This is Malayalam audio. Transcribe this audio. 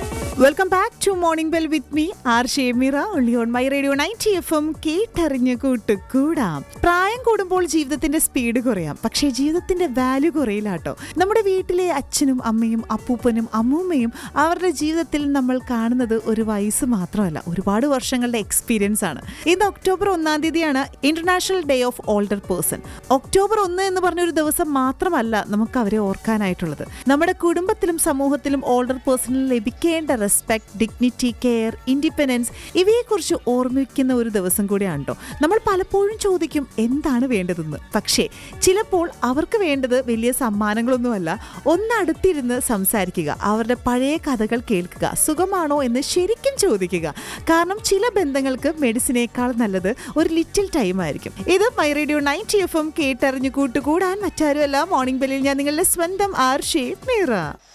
welcome back to morning bell with me R Shemira ഒള്ളി on My Radio ninety F M കേട്ടറിഞ്ഞ് കൂട്ടുകൂടാം പ്രായം കൂടുമ്പോൾ ജീവിതത്തിന്റെ സ്പീഡ് കുറയാം പക്ഷേ ജീവിതത്തിന്റെ വാല്യൂ കുറയില്ലാട്ടോ നമ്മുടെ വീട്ടിലെ അച്ഛനും അമ്മയും അപ്പൂപ്പനും അമ്മൂമ്മയും അവരുടെ ജീവിതത്തിൽ നമ്മൾ കാണുന്നത് ഒരു വയസ്സ് മാത്രമല്ല ഒരുപാട് വർഷങ്ങളുടെ എക്സ്പീരിയൻസ് ആണ് ഇന്ന് ഒക്ടോബർ ഒന്നാം തീയതിയാണ് international day of older person October ഒന്ന് എന്ന് പറഞ്ഞൊരു ദിവസം മാത്രമല്ല നമുക്ക് അവരെ ഓർക്കാനായിട്ടുള്ളത് നമ്മുടെ കുടുംബത്തിലും സമൂഹത്തിലും ഓൾഡർ പേഴ്സണിൽ ലഭിക്കേണ്ട റെസ്പെക്ട് ഡിഗ്നിറ്റി കെയർ ഇൻഡിപെൻഡൻസ് ഇവയെക്കുറിച്ച് ഓർമ്മിക്കുന്ന ഒരു ദിവസം കൂടിയാണ് കേട്ടോ നമ്മൾ പലപ്പോഴും ചോദിക്കും എന്താണ് വേണ്ടതെന്ന് പക്ഷേ ചിലപ്പോൾ അവർക്ക് വേണ്ടത് വലിയ സമ്മാനങ്ങളൊന്നുമല്ല ഒന്നടുത്തിരുന്ന് സംസാരിക്കുക അവരുടെ പഴയ കഥകൾ കേൾക്കുക സുഖമാണോ എന്ന് ശരിക്കും ചോദിക്കുക കാരണം ചില ബന്ധങ്ങൾക്ക് മെഡിസിനേക്കാൾ നല്ലത് ഒരു ലിറ്റിൽ ടൈം ആയിരിക്കും ഇത് My Radio ninety F M കേട്ടറിഞ്ഞു കൂട്ടുകൂടാൻ മറ്റാരുമല്ല മോർണിംഗ് ബെല്ലിൽ ഞാൻ നിങ്ങളുടെ സ്വന്തം ആർ ഷേ മീറ